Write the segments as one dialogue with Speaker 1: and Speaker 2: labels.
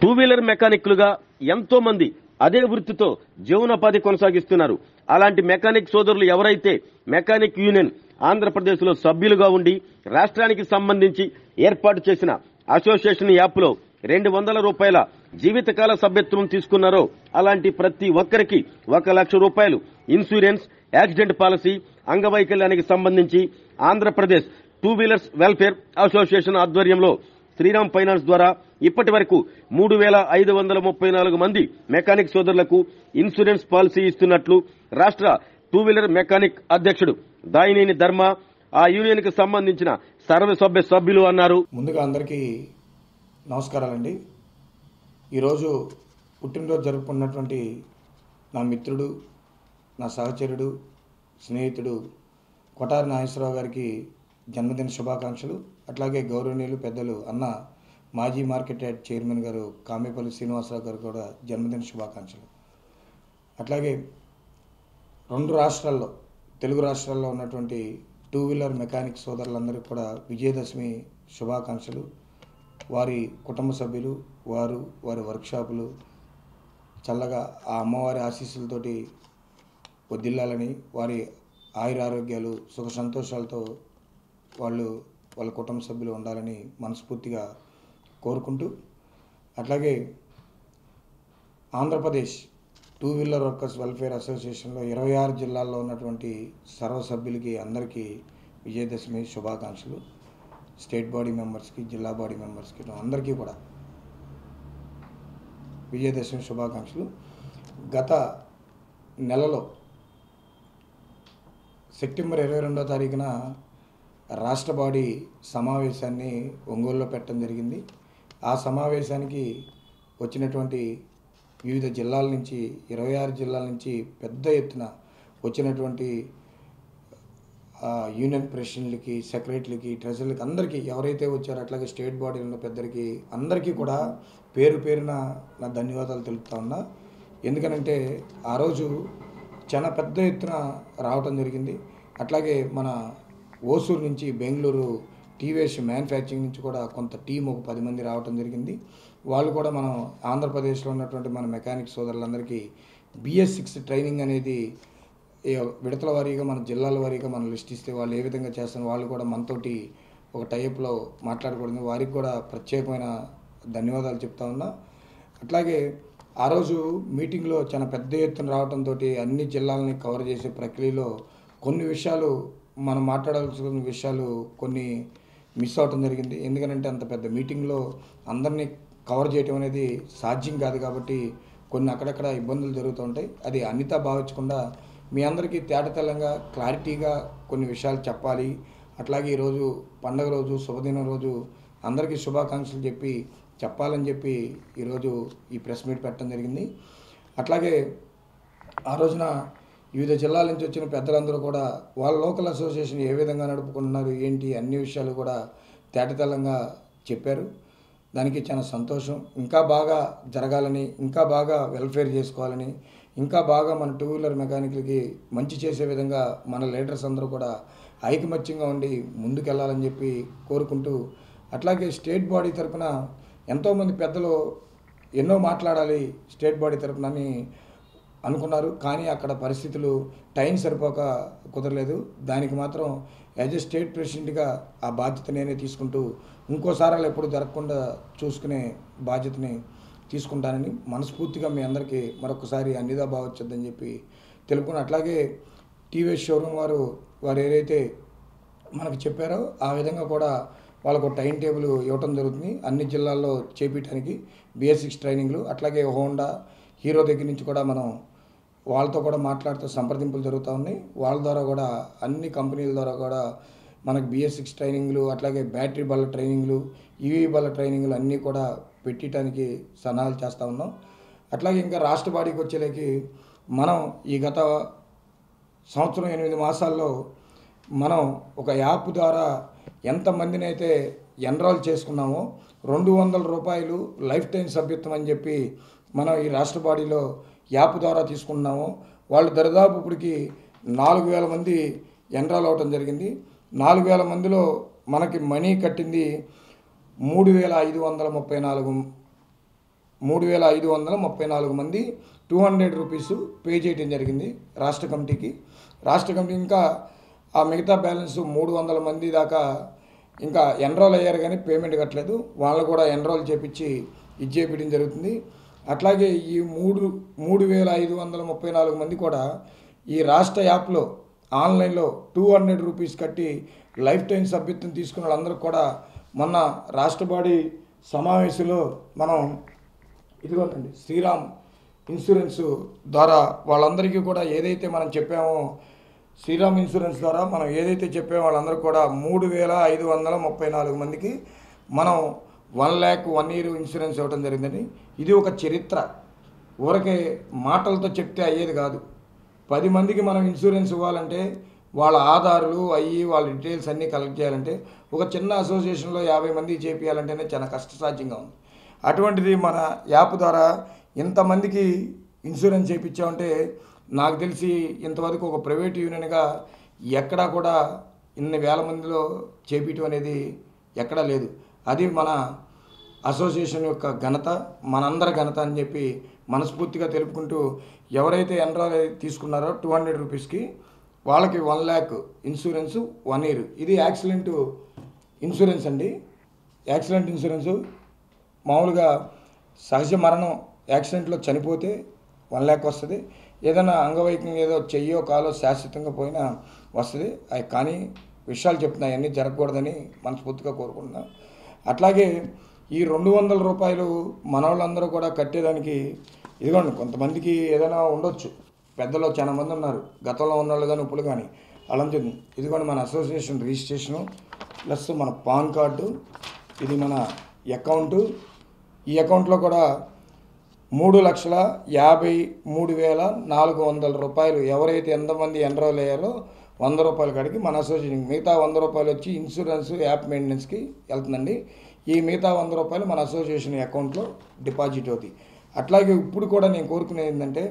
Speaker 1: two wheeler మెకానిక్లుగా ఎంతో మంది అదే వృత్తితో జీవనోపాధి కొనసాగిస్తున్నారు అలాంటి మెకానిక్ సోదరులు ఎవరైతే మెకానిక్ యూనియన్ ఆంధ్రప్రదేశ్ లో సభ్యులుగా ఉండి రాష్ట్రానికి సంబంధించి ఏర్పాటు చేసిన అసోసియేషన్ యాప్ లో రెండు వందల రూపాయల జీవితకాల సభ్యత్వం తీసుకున్నారో అలాంటి ప్రతి ఒక్కరికి ఒక లక్ష రూపాయలు ఇన్సూరెన్స్ యాక్సిడెంట్ పాలసీ అంగవైకల్యానికి సంబంధించి Andhra Pradesh two wheelers welfare association ఆధ్వర్యంలో శ్రీరామ్ ఫైనాన్స్ ద్వారా ఇప్పటి వరకు మూడు వేల ఐదు వందల ముప్పై నాలుగు మంది మెకానిక్ సోదరులకు ఇన్సూరెన్స్ పాలసీ ఇస్తున్నట్లు రాష్ట్ర టూ వీలర్ మెకానిక్ అధ్యక్షుడు దాయినేని ధర్మ ఆ యూనియన్ కి సంబంధించిన సర్వసభ్య సభ్యులు అన్నారు
Speaker 2: ముందుగా అందరికీ నమస్కారాలండి ఈరోజు పుట్టినరోజు జరుపుకున్నటువంటి నా మిత్రుడు నా సహచరుడు స్నేహితుడు కొటారి నాగేశ్వరరావు గారికి జన్మదిన శుభాకాంక్షలు అట్లాగే గౌరవనీయులు పెద్దలు అన్న మాజీ మార్కెట్ యార్డ్ చైర్మన్ గారు కామేపల్లి శ్రీనివాసరావు గారు కూడా జన్మదిన శుభాకాంక్షలు అట్లాగే రెండు రాష్ట్రాల్లో తెలుగు రాష్ట్రాల్లో ఉన్నటువంటి టూ వీలర్ మెకానిక్ సోదరులందరికీ కూడా విజయదశమి శుభాకాంక్షలు వారి కుటుంబ సభ్యులు వారు వారి వర్క్షాపులు చల్లగా ఆ అమ్మవారి ఆశీస్సులతోటి వదిల్లాలని వారి ఆయుర ఆరోగ్యాలు సుఖ సంతోషాలతో వాళ్ళు వాళ్ళ కుటుంబ సభ్యులు ఉండాలని మనస్ఫూర్తిగా కోరుకుంటూ అట్లాగే Andhra Pradesh two wheeler workers welfare అసోసియేషన్లో ఇరవై ఆరు జిల్లాల్లో ఉన్నటువంటి సర్వ సభ్యులకి అందరికీ విజయదశమి శుభాకాంక్షలు స్టేట్ బాడీ మెంబర్స్కి జిల్లా బాడీ మెంబర్స్కి అందరికీ కూడా విజయదశమి శుభాకాంక్షలు గత నెలలో సెప్టెంబర్ ఇరవై రెండో తారీఖున రాష్ట్ర బాడీ సమావేశాన్ని ఒంగోలులో పెట్టడం జరిగింది ఆ సమావేశానికి వచ్చినటువంటి వివిధ జిల్లాల నుంచి ఇరవై ఆరు జిల్లాల నుంచి పెద్ద ఎత్తున వచ్చినటువంటి ఆ, యూనియన్ ప్రెసిడెంట్లకి సెక్రటరీలకి ట్రెజరీలకి అందరికీ ఎవరైతే వచ్చారో అట్లాగే స్టేట్ బాడీలో ఉన్న పెద్దలకి అందరికీ కూడా పేరు పేరున నా ధన్యవాదాలు తెలుపుతా ఉన్నా ఎందుకనంటే ఆ రోజు చాలా పెద్ద ఎత్తున రావటం జరిగింది అట్లాగే మన ఓసూరు నుంచి బెంగళూరు టీవీఎస్ మ్యానుఫ్యాక్చరింగ్ నుంచి కూడా కొంత టీం ఒక పది మంది రావటం జరిగింది వాళ్ళు కూడా మనం ఆంధ్రప్రదేశ్లో ఉన్నటువంటి మన మెకానిక్ సోదరులందరికీ బిఎస్ సిక్స్ ట్రైనింగ్ అనేది ఏ విడతల వారీగా మన జిల్లాల వారీగా మనం లిస్ట్ ఇస్తే వాళ్ళు ఏ విధంగా చేస్తారో వాళ్ళు కూడా మనతోటి ఒక టైప్లో మాట్లాడకూడదు వారికి కూడా ప్రత్యేకమైన ధన్యవాదాలు చెప్తా ఉన్నా అట్లాగే ఆ రోజు మీటింగ్లో చాలా పెద్ద ఎత్తున రావడంతో అన్ని జిల్లాలని కవర్ చేసే ప్రక్రియలో కొన్ని విషయాలు మనం మాట్లాడాల్సిన విషయాలు కొన్ని మిస్ అవటం జరిగింది ఎందుకంటే అంత పెద్ద మీటింగ్లో అందరినీ కవర్ చేయటం అనేది సాధ్యం కాదు కాబట్టి కొన్ని అక్కడక్కడ ఇబ్బందులు జరుగుతూ ఉంటాయి అది అన్నితా భావించకుండా మీ అందరికీ తేటతెల్లంగా క్లారిటీగా కొన్ని విషయాలు చెప్పాలి అట్లాగే ఈరోజు పండగ రోజు శుభదినం రోజు అందరికీ శుభాకాంక్షలు చెప్పి చెప్పాలని చెప్పి ఈరోజు ఈ ప్రెస్ మీట్ పెట్టడం జరిగింది అట్లాగే ఆ రోజున వివిధ జిల్లాల నుంచి వచ్చిన పెద్దలందరూ కూడా వాళ్ళ లోకల్ అసోసియేషన్ ఏ విధంగా నడుపుకుంటున్నారు ఏంటి అన్ని విషయాలు కూడా తేటతెల్లంగా చెప్పారు దానికి చాలా సంతోషం ఇంకా బాగా జరగాలని ఇంకా బాగా వెల్ఫేర్ చేసుకోవాలని ఇంకా బాగా మన టూ వీలర్ మెకానిక్లకి మంచి చేసే విధంగా మన లీడర్స్ అందరూ కూడా ఐకమత్యంగా ఉండి ముందుకెళ్ళాలని చెప్పి కోరుకుంటూ అట్లాగే స్టేట్ బాడీ తరపున ఎంతోమంది పెద్దలు ఎన్నో మాట్లాడాలి స్టేట్ బాడీ తరపున అని అనుకున్నారు కానీ అక్కడ పరిస్థితులు టైం సరిపోక కుదరలేదు దానికి మాత్రం యాజ్ ఎ స్టేట్ ప్రెసిడెంట్గా ఆ బాధ్యత నేనే తీసుకుంటూ ఇంకోసారి అలా ఎప్పుడు జరగకుండా చూసుకునే బాధ్యతని తీసుకుంటానని మనస్ఫూర్తిగా మీ అందరికీ మరొకసారి అన్నిదా బావచ్చొద్దని చెప్పి తెలుపుకుని అట్లాగే టీవీఎస్ షోరూమ్ వారు వారు ఏదైతే మనకు చెప్పారో ఆ విధంగా కూడా వాళ్ళకు టైం టేబుల్ ఇవ్వటం జరుగుతుంది అన్ని జిల్లాల్లో చేపించడానికి బిఎస్సిక్స్ ట్రైనింగ్లు అట్లాగే హోండా హీరో దగ్గర నుంచి కూడా మనం వాళ్ళతో కూడా మాట్లాడుతూ సంప్రదింపులు జరుగుతూ ఉన్నాయి వాళ్ళ ద్వారా కూడా అన్ని కంపెనీల ద్వారా కూడా మనకు బిఎస్ సిక్స్ ట్రైనింగ్లు అట్లాగే బ్యాటరీ బల్ల ట్రైనింగ్లు ఈవీ బల్ల ట్రైనింగ్లు అన్నీ కూడా పెట్టడానికి సన్నాహాలు చేస్తూ ఉన్నాం అట్లాగే ఇంకా రాష్ట్ర బాడీకి వచ్చేలేకి మనం ఈ గత సంవత్సరం ఎనిమిది మాసాల్లో మనం ఒక యాప్ ద్వారా ఎంతమందిని అయితే ఎన్రోల్ చేసుకున్నామో రెండు వందల రూపాయలు లైఫ్ టైం సభ్యత్వం అని చెప్పి మనం ఈ రాష్ట్ర బాడీలో యాప్ ద్వారా తీసుకున్నాము వాళ్ళు దరిదాపు ఇప్పటికి నాలుగు వేల మంది ఎన్రోల్ అవ్వటం జరిగింది నాలుగు వేల మందిలో మనకి మనీ కట్టింది మూడు వేల ఐదు వందల ముప్పై నాలుగు మూడు వేల ఐదు వందల ముప్పై నాలుగు మంది టూ హండ్రెడ్ రూపీస్ పే చేయడం జరిగింది రాష్ట్ర కమిటీకి రాష్ట్ర కమిటీ ఇంకా ఆ మిగతా బ్యాలెన్స్ మూడు వందల మంది దాకా ఇంకా ఎన్రోల్ అయ్యారు కానీ పేమెంట్ కట్టలేదు వాళ్ళు కూడా ఎన్రోల్ చేపించి ఇది చేపించడం జరుగుతుంది అట్లాగే ఈ మూడు మూడు వేల ఐదు వందల ముప్పై నాలుగు మంది కూడా ఈ రాష్ట్ర యాప్లో ఆన్లైన్లో టూ హండ్రెడ్ రూపీస్ కట్టి లైఫ్ టైం సభ్యత్వం తీసుకున్న వాళ్ళందరూ కూడా మొన్న రాష్ట్ర బాడీ సమావేశంలో మనం ఇదిగోనండి శ్రీరామ్ ఇన్సూరెన్స్ ద్వారా వాళ్ళందరికీ కూడా ఏదైతే మనం చెప్పామో శ్రీరామ్ ఇన్సూరెన్స్ ద్వారా మనం ఏదైతే చెప్పామో వాళ్ళందరూ కూడా మూడు వేల ఐదు వందల ముప్పై నాలుగు మందికి మనం one lakh one year insurance ఇవ్వడం జరిగిందండి ఇది ఒక చరిత్ర ఊరకే మాటలతో చెప్తే అయ్యేది కాదు పది మందికి మనం ఇన్సూరెన్స్ ఇవ్వాలంటే వాళ్ళ ఆధారులు అయ్యి వాళ్ళ డీటెయిల్స్ అన్నీ కలెక్ట్ చేయాలంటే ఒక చిన్న అసోసియేషన్లో యాభై మంది చేపియాలంటేనే చాలా కష్టసాధ్యంగా ఉంది అటువంటిది మన యాప్ ద్వారా ఇంతమందికి ఇన్సూరెన్స్ చేయించామంటే నాకు తెలిసి ఇంతవరకు ఒక ప్రైవేట్ యూనియన్గా ఎక్కడా కూడా ఇన్ని వేల మందిలో చేపించడం అనేది ఎక్కడా లేదు అది మన అసోసియేషన్ యొక్క ఘనత మనందరి ఘనత అని చెప్పి మనస్ఫూర్తిగా తెలుపుకుంటూ ఎవరైతే ఎన్రాల్ తీసుకున్నారో టూ హండ్రెడ్ రూపీస్కి వాళ్ళకి one lakh insurance one year ఇది యాక్సిడెంట్ ఇన్సూరెన్స్ అండి యాక్సిడెంట్ ఇన్సూరెన్స్ మామూలుగా సహజ మరణం యాక్సిడెంట్లో చనిపోతే వన్ ల్యాక్ వస్తుంది ఏదైనా అంగవైకల్యం ఏదో చెయ్యో కాలో శాశ్వతంగా పోయినా వస్తుంది అవి కానీ విషయాలు చెప్తున్నా అవన్నీ జరగకూడదని మనస్ఫూర్తిగా కోరుకుంటున్నా అట్లాగే ఈ రెండు వందల రూపాయలు మనవాళ్ళందరూ కూడా కట్టేదానికి ఇదిగోండి కొంతమందికి ఏదైనా ఉండొచ్చు పెద్దలో చాలా మంది ఉన్నారు గతంలో ఉన్నవాళ్ళు కానీ ఇప్పుడు కానీ అలాంటి ఇదిగోండి మన అసోసియేషన్ రిజిస్ట్రేషను ప్లస్ మన పాన్ కార్డు ఇది మన అకౌంటు ఈ అకౌంట్లో కూడా మూడు లక్షల యాభై మూడు వేల నాలుగు వందల రూపాయలు ఎవరైతే ఎంతమంది ఎన్రోల్ అయ్యారో వంద రూపాయల కాడికి మన అసోసియేషన్ మిగతా వంద రూపాయలు వచ్చి ఇన్సూరెన్స్ యాప్ మెయింటెనెన్స్కి వెళ్తుందండి ఈ మిగతా వంద రూపాయలు మన అసోసియేషన్ అకౌంట్లో డిపాజిట్ అవుతాయి అట్లాగే ఇప్పుడు కూడా నేను కోరుకునేది ఏంటంటే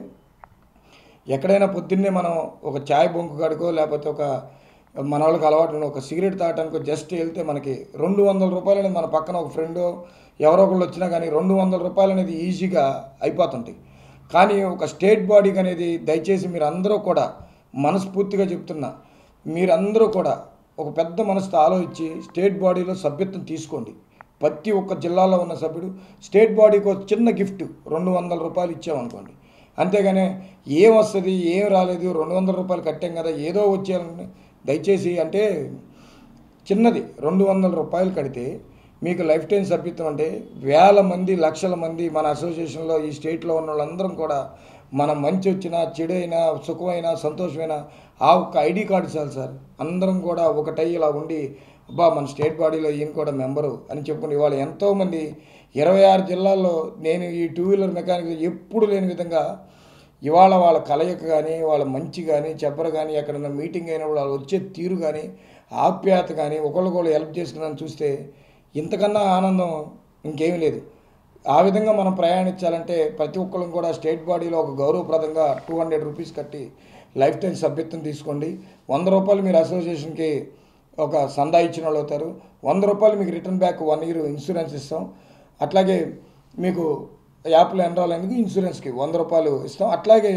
Speaker 2: ఎక్కడైనా పొద్దున్నే మనం ఒక చాయ్ బొంకు కాడుకో లేకపోతే ఒక మన వాళ్ళకి అలవాటు ఉన్న ఒక సిగరెట్ తాగటానికో జస్ట్ వెళ్తే మనకి రెండు వందల రూపాయలు అనేది మన పక్కన ఒక ఫ్రెండ్ ఎవరో ఒకళ్ళు వచ్చినా కానీ రెండు వందల రూపాయలు అనేది ఈజీగా అయిపోతుంటాయి కానీ ఒక స్టేట్ బాడీకి అనేది దయచేసి మీరు అందరూ కూడా మనస్ఫూర్తిగా చెప్తున్నా మీరందరూ కూడా ఒక పెద్ద మనసుతో ఆలోచించి స్టేట్ బాడీలో సభ్యత్వం తీసుకోండి ప్రతి ఒక్క జిల్లాలో ఉన్న సభ్యుడు స్టేట్ బాడీకి ఒక చిన్న గిఫ్ట్ రెండు వందల రూపాయలు ఇచ్చామనుకోండి అంతేగాని ఏం వస్తుంది ఏం రాలేదు రెండు వందల రూపాయలు కట్టాం కదా ఏదో వచ్చేయాలని దయచేసి అంటే చిన్నది రెండు వందల రూపాయలు కడితే మీకు లైఫ్ టైం సభ్యత్వం అంటే వేల మంది లక్షల మంది మన అసోసియేషన్లో ఈ స్టేట్లో ఉన్న వాళ్ళందరం కూడా మన మంచి వచ్చినా చెడైనా సుఖమైనా సంతోషమైనా ఆ ఒక్క ఐడి కార్డు చాలు సార్ అందరం కూడా ఒకటై ఇలా ఉండి అబ్బా మన స్టేట్ బాడీలో ఈయన కూడా మెంబరు అని చెప్పుకుని ఇవాళ ఎంతోమంది ఇరవై ఆరు జిల్లాల్లో నేను ఈ టూ వీలర్ మెకానిక్ ఎప్పుడు లేని విధంగా ఇవాళ వాళ్ళ కలయిక కానీ వాళ్ళ మంచి కానీ చెప్పరు కానీ ఎక్కడైనా మీటింగ్ అయినప్పుడు వాళ్ళు వచ్చే తీరు కానీ ఆప్యాయత కానీ ఒకళ్ళకొకళ్ళు హెల్ప్ చేసుకున్నాను చూస్తే ఇంతకన్నా ఆనందం ఇంకేమీ లేదు ఆ విధంగా మనం ప్రయాణించాలంటే ప్రతి ఒక్కళ్ళం కూడా స్టేట్ బాడీలో ఒక గౌరవప్రదంగా టూ హండ్రెడ్ రూపీస్ కట్టి లైఫ్ టైం సభ్యత్వం తీసుకోండి వంద రూపాయలు మీరు అసోసియేషన్కి ఒక సందా ఇచ్చిన వాళ్ళు అవుతారు వంద రూపాయలు మీకు return back one year insurance ఇస్తాం అట్లాగే మీకు యాప్లో ఎన్రోల్ అయ్యేందుకు ఇన్సూరెన్స్కి వంద రూపాయలు ఇస్తాం అట్లాగే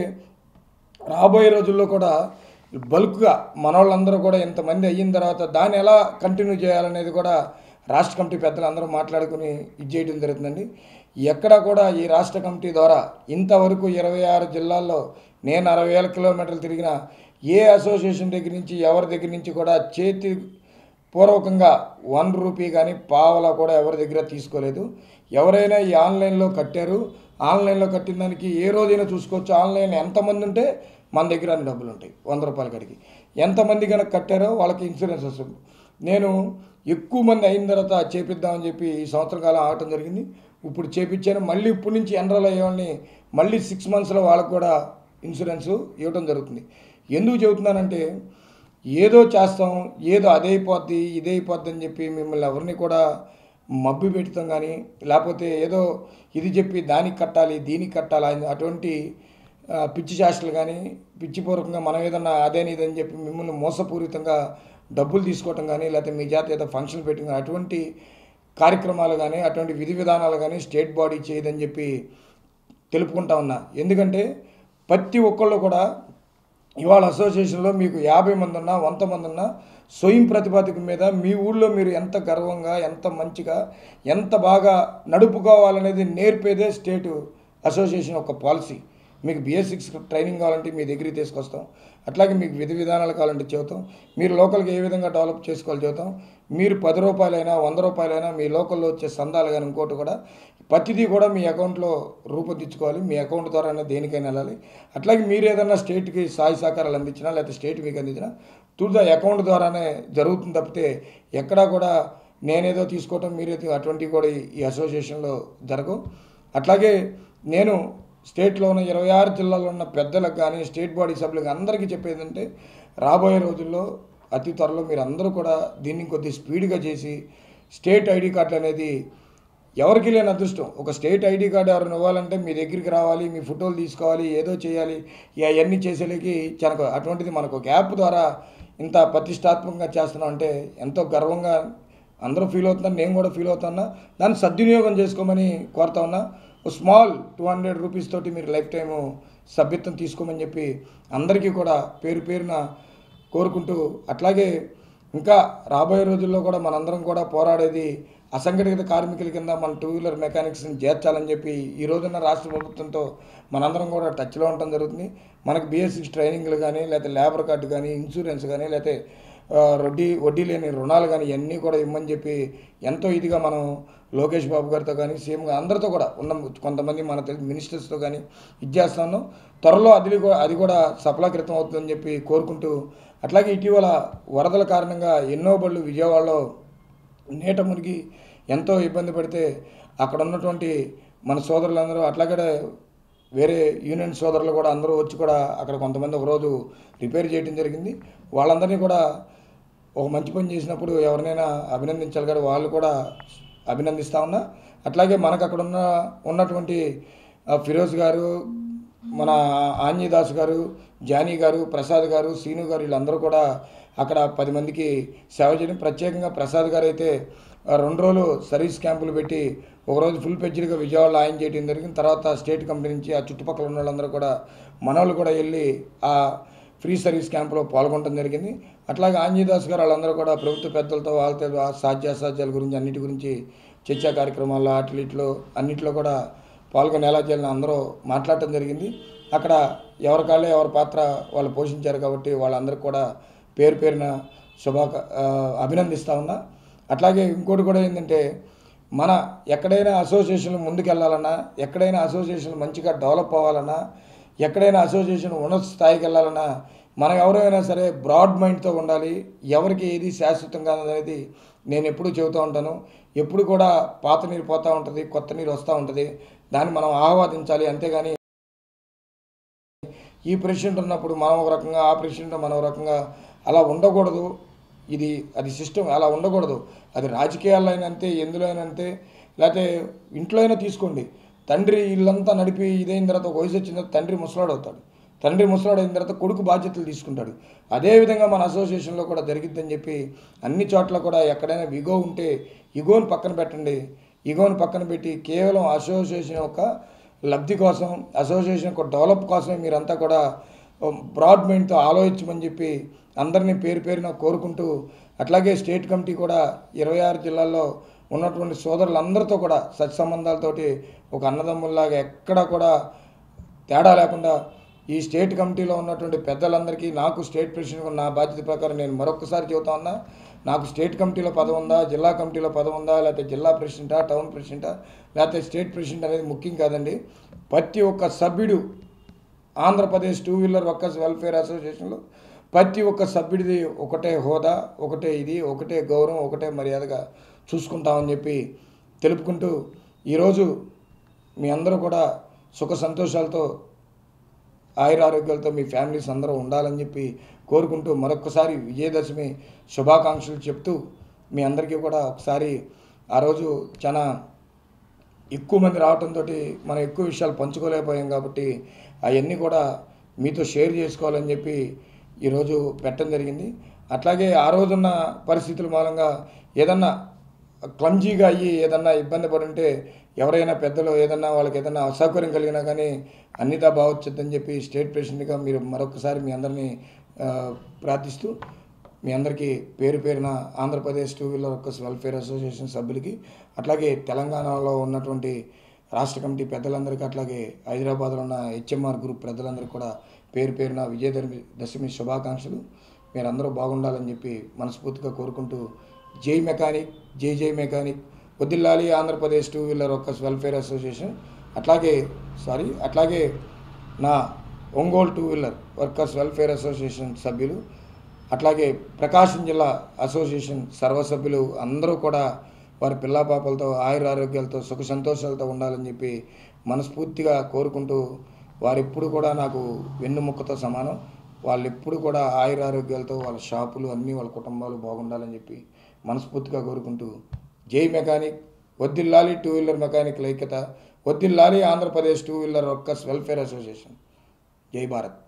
Speaker 2: రాబోయే రోజుల్లో కూడా బల్క్గా మనోళ్ళందరూ కూడా ఇంతమంది అయిన తర్వాత దాన్ని ఎలా కంటిన్యూ చేయాలనేది కూడా రాష్ట్ర కమిటీ పెద్దలు అందరూ మాట్లాడుకుని ఇది చేయడం జరుగుతుందండి ఎక్కడా కూడా ఈ రాష్ట్ర కమిటీ ద్వారా ఇంతవరకు ఇరవై ఆరు జిల్లాల్లో నేను అరవై వేల కిలోమీటర్లు తిరిగిన ఏ అసోసియేషన్ దగ్గర నుంచి ఎవరి దగ్గర నుంచి కూడా చేతి పూర్వకంగా వన్ రూపీ కానీ పావలా కూడా ఎవరి దగ్గర తీసుకోలేదు ఎవరైనా ఈ ఆన్లైన్లో కట్టారు ఆన్లైన్లో కట్టిన దానికి ఏ రోజైనా చూసుకోవచ్చు ఆన్లైన్ ఎంతమంది ఉంటే మన దగ్గర అన్ని డబ్బులు ఉంటాయి వంద రూపాయల కడికి ఎంతమంది కనుక కట్టారో వాళ్ళకి ఇన్సూరెన్స్ వస్తుంది నేను ఎక్కువ మంది అయిన తర్వాత చేపిద్దామని చెప్పి ఈ సంవత్సర కాలం ఆగటం జరిగింది ఇప్పుడు చేపించాను మళ్ళీ ఇప్పటి నుంచి ఎన్రోల్ అయ్యేవాళ్ళని మళ్ళీ సిక్స్ మంత్స్లో వాళ్ళకు కూడా ఇన్సూరెన్స్ ఇవ్వడం జరుగుతుంది ఎందుకు చెబుతున్నానంటే ఏదో చేస్తాం ఏదో అదైపోద్ది ఇదైపోద్ది అని చెప్పి మిమ్మల్ని ఎవరిని కూడా మబ్బి పెడతాం కానీ లేకపోతే ఏదో ఇది చెప్పి దానికి కట్టాలి దీనికి కట్టాలి అని అటువంటి ఆ, పిచ్చి చేష్టలు కానీ పిచ్చిపూర్వకంగా మనం ఏదన్నా అదేని ఇదని చెప్పి మిమ్మల్ని మోసపూరితంగా డబ్బులు తీసుకోవటం కానీ లేకపోతే మీ జాతి ఏదో ఫంక్షన్ పెట్టిన అటువంటి కార్యక్రమాలు కానీ అటువంటి విధి విధానాలు కానీ స్టేట్ బాడీ చేయదని చెప్పి తెలుపుకుంటా ఉన్నా ఎందుకంటే ప్రతి ఒక్కళ్ళు కూడా ఇవాళ అసోసియేషన్లో మీకు యాభై మంది ఉన్నా వంద మంది ఉన్నా స్వయం ప్రతిపాదిక మీద మీ ఊళ్ళో మీరు ఎంత గర్వంగా ఎంత మంచిగా ఎంత బాగా నడుపుకోవాలనేది నేర్పేదే స్టేట్ అసోసియేషన్ ఒక పాలసీ మీకు బిఎస్సిక్స్ ట్రైనింగ్ కావాలంటే మీ దగ్గరికి తీసుకొస్తాం అట్లాగే మీకు విధి విధానాలు కావాలంటే చెబుతాం మీరు లోకల్గా ఏ విధంగా డెవలప్ చేసుకోవాలి చెబుతాం మీరు పది రూపాయలైనా వంద రూపాయలైనా మీ లోకల్లో వచ్చే సందాలు కానీ ఇంకోటి కూడా ప్రతిదీ కూడా మీ అకౌంట్లో రూపొందించుకోవాలి మీ అకౌంట్ ద్వారానే దేనికైనా వెళ్ళాలి అట్లాగే మీరు ఏదైనా స్టేట్కి సాయి సహకారాలు అందించినా లేకపోతే స్టేట్ మీకు అందించినా త్రూ ద అకౌంట్ ద్వారానే జరుగుతుంది తప్పితే ఎక్కడా కూడా నేనేదో తీసుకోవటం మీరేదో అటువంటివి కూడా ఈ- ఈ అసోసియేషన్లో జరగవు అట్లాగే నేను స్టేట్లో ఉన్న ఇరవై ఆరు జిల్లాల్లో ఉన్న పెద్దలకు కానీ స్టేట్ బాడీ సభ్యులకు అందరికీ చెప్పేది అంటే రాబోయే రోజుల్లో అతి త్వరలో మీరు అందరూ కూడా దీన్ని కొద్ది స్పీడ్గా చేసి స్టేట్ ఐడి కార్డు అనేది ఎవరికి లేని అదృష్టం ఒక స్టేట్ ఐడి కార్డు ఎవరైనా ఇవ్వాలంటే మీ దగ్గరికి రావాలి మీ ఫోటోలు తీసుకోవాలి ఏదో చేయాలి అవన్నీ చేసేలకి మనకు అటువంటిది మనకు ఒక యాప్ ద్వారా ఇంత ప్రతిష్టాత్మకంగా చేస్తున్నాం అంటే ఎంతో గర్వంగా అందరూ ఫీల్ అవుతున్నారు నేను కూడా ఫీల్ అవుతున్నా దాన్ని సద్వినియోగం చేసుకోమని కోరుతా ఉన్నా ఒక స్మాల్ టూ హండ్రెడ్ రూపీస్ తోటి మీరు లైఫ్ టైము సభ్యత్వం తీసుకోమని చెప్పి అందరికీ కూడా పేరు పేరున కోరుకుంటూ అట్లాగే ఇంకా రాబోయే రోజుల్లో కూడా మనందరం కూడా పోరాడేది అసంఘటిత కార్మికుల కింద మన టూ వీలర్ మెకానిక్స్ని చేర్చాలని చెప్పి ఈ రోజున్న రాష్ట్ర ప్రభుత్వంతో మనందరం కూడా టచ్లో ఉండటం జరుగుతుంది మనకు బిఎస్సి ట్రైనింగ్లు కానీ లేకపోతే లేబర్ కార్డు కానీ ఇన్సూరెన్స్ కానీ లేకపోతే ఆ, వడ్డీ వడ్డీ లేని రుణాలు కానీ ఇవన్నీ కూడా ఇమ్మని చెప్పి ఎంతో ఇదిగా మనం లోకేష్ బాబు గారితో కానీ సీఎం గారు అందరితో కూడా ఉన్న కొంతమంది మన తెలు- మినిస్టర్స్తో కానీ ఇది చేస్తాను త్వరలో అది కూడా అది కూడా సఫలీకృతం అవుతుందని చెప్పి కోరుకుంటూ అట్లాగే ఇటీవల వరదల కారణంగా ఎన్నో బళ్ళు విజయవాడలో నీట మునిగి ఎంతో ఇబ్బంది పడితే అక్కడ ఉన్నటువంటి మన సోదరులందరూ అట్లాగే వేరే యూనియన్ సోదరులు కూడా అందరూ వచ్చి కూడా అక్కడ కొంతమంది ఒకరోజు రిపేర్ చేయడం జరిగింది వాళ్ళందరినీ కూడా ఒక మంచి పని చేసినప్పుడు ఎవరినైనా అభినందించాలి కదా వాళ్ళు కూడా అభినందిస్తా ఉన్నా అట్లాగే మనకు అక్కడ ఉన్న ఉన్నటువంటి ఆ, ఫిరోజ్ గారు మన ఆంజీదాస్ గారు జానీ గారు ప్రసాద్ గారు సీను గారు వీళ్ళందరూ కూడా అక్కడ పది మందికి సేవ చేయడం ప్రత్యేకంగా ప్రసాద్ గారు అయితే ఆ, రెండు రోజులు సర్వీస్ క్యాంపులు పెట్టి ఒకరోజు ఫుల్ పెజ్డ్గా విజయవాడలో ఆయన చేయడం జరిగింది తర్వాత స్టేట్ కంపెనీ నుంచి ఆ చుట్టుపక్కల ఉన్న వాళ్ళందరూ కూడా మనోళ్ళు కూడా వెళ్ళి ఆ ఫ్రీ సర్వీస్ క్యాంపులో పాల్గొనడం జరిగింది అట్లాగే ఆంజీదాస్ గారు వాళ్ళందరూ కూడా ప్రభుత్వ పెద్దలతో వాళ్ళతో ఆ సాధ్యాసాధ్యాల గురించి అన్నిటి గురించి చర్చా కార్యక్రమాల్లో అట్లీట్లో అన్నిట్లో కూడా పాల్గొని ఎలా చేయాలని అందరూ మాట్లాడటం జరిగింది అక్కడ ఎవరి కాళ్ళే ఎవరి పాత్ర వాళ్ళు పోషించారు కాబట్టి వాళ్ళందరికీ కూడా పేరు పేరున శుభాక ఆ, అభినందిస్తా ఉన్నా అట్లాగే ఇంకోటి కూడా ఏంటంటే మన ఎక్కడైనా అసోసియేషన్లు ముందుకెళ్ళాలన్నా ఎక్కడైనా అసోసియేషన్ మంచిగా డెవలప్ అవ్వాలన్నా ఎక్కడైనా అసోసియేషన్ ఉన్నత స్థాయికి వెళ్ళాలన్నా మనం ఎవరైనా సరే బ్రాడ్ మైండ్తో ఉండాలి ఎవరికి ఏది శాశ్వతం కాదనేది నేను ఎప్పుడూ చెబుతూ ఉంటాను ఎప్పుడు కూడా పాత నీరు పోతూ ఉంటుంది కొత్త నీరు వస్తూ ఉంటుంది దాన్ని మనం ఆహ్వాదించాలి అంతేగాని ఈ ప్రెసిడెంట్ ఉన్నప్పుడు మనం ఒక రకంగా ఆ ప్రెసిడెంట్ మనం ఒక రకంగా అలా ఉండకూడదు ఇది అది సిస్టమ్ అలా ఉండకూడదు అది రాజకీయాల్లో అయినా అంతే ఎందులో అయినా అంతే లేకపోతే ఇంట్లో అయినా తీసుకోండి తండ్రి ఇల్లంతా నడిపి ఇదైన తర్వాత ఒక వయసు వచ్చిన తర్వాత తండ్రి ముసలాడు అవుతాడు తండ్రి ముసలాడు అయిన తర్వాత కొడుకు బాధ్యతలు తీసుకుంటాడు అదేవిధంగా మన అసోసియేషన్లో కూడా జరిగిద్దని చెప్పి అన్ని చోట్ల కూడా ఎక్కడైనా విగో ఉంటే ఇగోని పక్కన పెట్టండి ఇగోని పక్కన పెట్టి కేవలం అసోసియేషన్ యొక్క లబ్ధి కోసం అసోసియేషన్ యొక్క డెవలప్ కోసమే మీరంతా కూడా బ్రాడ్ మైండ్తో ఆలోచించమని చెప్పి అందరినీ పేరు పేరున కోరుకుంటూ అట్లాగే స్టేట్ కమిటీ కూడా ఇరవై ఆరు జిల్లాల్లో ఉన్నటువంటి సోదరులందరితో కూడా సత్సంబంధాలతోటి ఒక అన్నదమ్ముల్లాగా ఎక్కడా కూడా తేడా లేకుండా ఈ స్టేట్ కమిటీలో ఉన్నటువంటి పెద్దలందరికీ నాకు స్టేట్ ప్రెసిడెంట్ నా బాధ్యత ప్రకారం నేను మరొకసారి చెబుతా ఉన్నా నాకు స్టేట్ కమిటీలో పదవి ఉందా జిల్లా కమిటీలో పదవి ఉందా లేకపోతే జిల్లా ప్రెసిడెంటా టౌన్ ప్రెసిడెంటా లేకపోతే స్టేట్ ప్రెసిడెంట్ అనేది ముఖ్యం కాదండి ప్రతి ఒక్క సభ్యుడు Andhra Pradesh two wheeler workers welfare అసోసియేషన్లో ప్రతి ఒక్క సభ్యుడిది ఒకటే హోదా ఒకటే ఇది ఒకటే గౌరవం ఒకటే మర్యాదగా చూసుకుంటామని చెప్పి తెలుపుకుంటూ ఈరోజు మీ అందరూ కూడా సుఖ సంతోషాలతో ఆయుర ఆరోగ్యాలతో మీ ఫ్యామిలీస్ అందరూ ఉండాలని చెప్పి కోరుకుంటూ మరొకసారి విజయదశమి శుభాకాంక్షలు చెప్తూ మీ అందరికీ కూడా ఒకసారి ఆ రోజు చాలా ఎక్కువ మంది రావడంతో మనం ఎక్కువ విషయాలు పంచుకోలేకపోయాం కాబట్టి అవన్నీ కూడా మీతో షేర్ చేసుకోవాలని చెప్పి ఈరోజు పెట్టడం జరిగింది అట్లాగే ఆ రోజున్న పరిస్థితుల మూలంగా ఏదన్నా క్లమ్జీగా అయ్యి ఏదన్నా ఇబ్బంది పడి ఉంటే ఎవరైనా పెద్దలు ఏదన్నా వాళ్ళకి ఏదన్నా అసౌకర్యం కలిగినా కానీ అన్నితా బాగొచ్చొద్దని చెప్పి స్టేట్ ప్రెసిడెంట్గా మీరు మరొకసారి మీ అందరినీ ఆ, ప్రార్థిస్తూ మీ అందరికీ పేరు పేరున Andhra Pradesh two wheeler workers welfare association సభ్యులకి అట్లాగే తెలంగాణలో ఉన్నటువంటి రాష్ట్ర కమిటీ పెద్దలందరికీ అట్లాగే హైదరాబాద్లో ఉన్న హెచ్ఎంఆర్ గ్రూప్ పెద్దలందరికీ కూడా పేరు పేరున విజయదశమి దశమి శుభాకాంక్షలు మీరందరూ బాగుండాలని చెప్పి మనస్ఫూర్తిగా కోరుకుంటూ జై మెకానిక్ జై జై మెకానిక్ వదిల్లాలి Andhra Pradesh two wheeler workers welfare association అట్లాగే సారీ అట్లాగే నా Ongole two wheeler workers welfare association సభ్యులు అట్లాగే ప్రకాశం జిల్లా అసోసియేషన్ సర్వసభ్యులు అందరూ కూడా వారి పిల్లా పాపలతో ఆయుర ఆరోగ్యాలతో సుఖ సంతోషాలతో ఉండాలని చెప్పి మనస్ఫూర్తిగా కోరుకుంటూ వారెప్పుడు కూడా నాకు వెన్నుముక్కతో సమానం వాళ్ళు ఎప్పుడు కూడా ఆయుర ఆరోగ్యాలతో వాళ్ళ షాపులు అన్నీ వాళ్ళ కుటుంబాలు బాగుండాలని చెప్పి మనస్ఫూర్తిగా కోరుకుంటూ జై మెకానిక్ వద్దిల్లాలి టూ వీలర్ మెకానిక్ ఐక్యత వద్దిల్లాలి Andhra Pradesh two wheeler workers welfare association జై భారత్